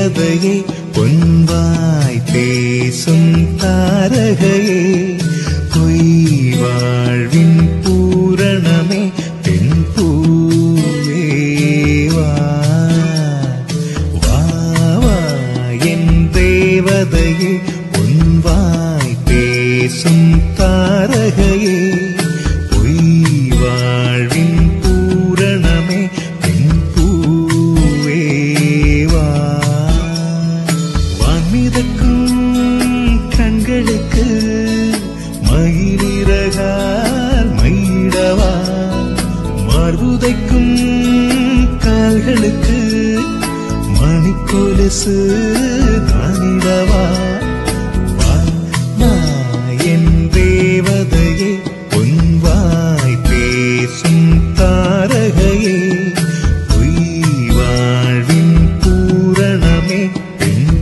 தேவதையே பொன்வாய் பேசும் தாரகையே பொய் வாழ்வின் பூரணமே பெண் பூவேவா வா வா என் தேவதையே பொன்வாய் பேசும் தாரகையே பொய் வாழ்வின் பூரணமே பெண் பூவேவா வான்மிதக்கும் கண்களுக்கு மயிலிறகால் மயிடவா மார்புதைக்கும் கால்களுக்கு மணிக்கொலுசு தானிடவா வா, வா, என் தேவதையே பொன்வாய் பேசும் தாரகையே பொய் வாழ்வின் பூரணமே பெண்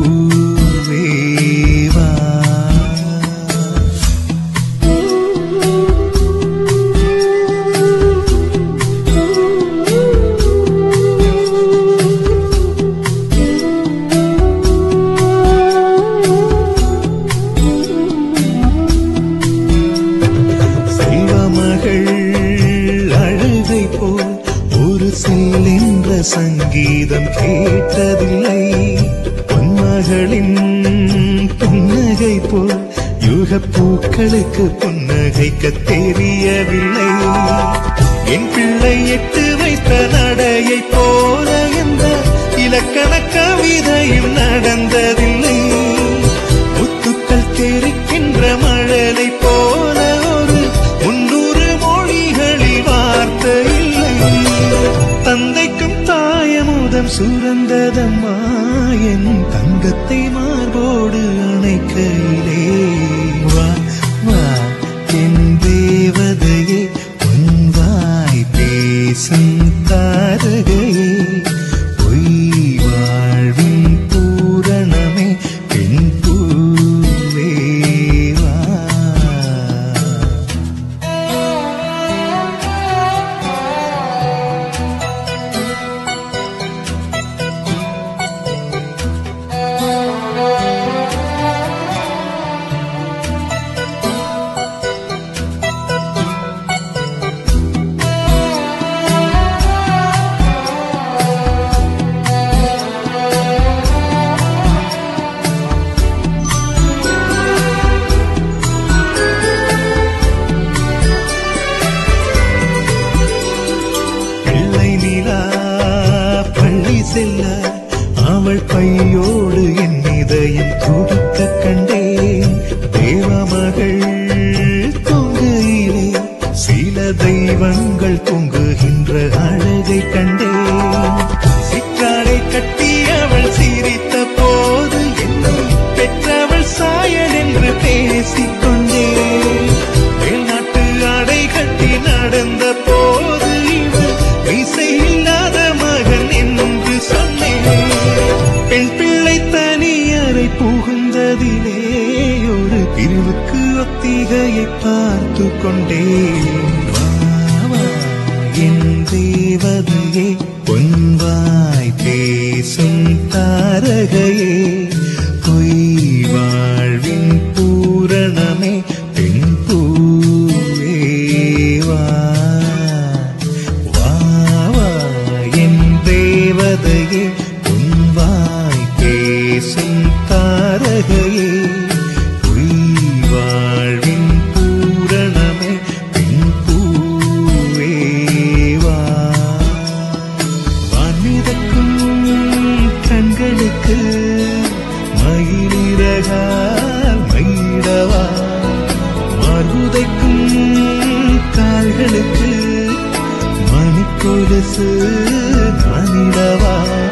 பூவேவா செல்வமகள் அழுகை போல் ஒரு செல்கின்ற சங்கீதம் கேட்டதில்லை பொன்மகளின் புன்னகை போல் யுக பூக்களுக்கு புன்னகைக்க தெரியவில்லை என் பிள்ளை எட்டு வைத்த நடையை போல என்ற இலக்கண கவிதையும் நடந்ததில்லை முத்துக்கள் தெரிக்கின்ற மழலை போல ஒரு முன்னூறு மொழிகளில் வார்த்தை இல்லை தந்தைக்கும் தாயமுதம் சுரந்ததம்மா என் தங்கத்தை மார்போடு அணைக்கையிலே வா வா என் தேவதையே பொன்வாய் பேசும் தாரகையே பொய் வாழ்வின் பூரணமே பெண் பூவேவா பிள்ளை நிலா பள்ளி செல்ல அவள் பையோடு என் இதயம் துடிக்க கண்டேன் தேவமகள் தொங்கையிலே சில தெய்வங்கள் தொங்குகின்ற அழகை கண்டேன் சிற்றாடை கட்டி அவள் சிரித்த போது என்னை பெற்றவள் சாயல் என்று பேசிக்கொண்டேன் வெளிநாட்டு ஆடை கட்டி நடந்த போது இவள் இசை இல்லாத மகன் என்று சொன்னேன் பெண் பிள்ளை தனியறை புகுந்ததிலே ஒரு பிரிவுக்கு ஒத்திகையை பார்த்து கொண்டேன் வா, வா, என் தேவதையே பொன்வாய் பேசும் தாரகையே பொய் வாழ்வின் பூரணமே பெண் பூவேவா வா வா என் தேவதையே பொன்வாய் பேசும் தாரகையே பொய் வாழ்வின் பூரணமே பெண் பூவேவா வான்மிதக்கும் கண்களுக்கு மயிலிறகால் மயிடவா மார்புதைக்கும் கால்களுக்கு மணிக்கொலுசு நானிடவா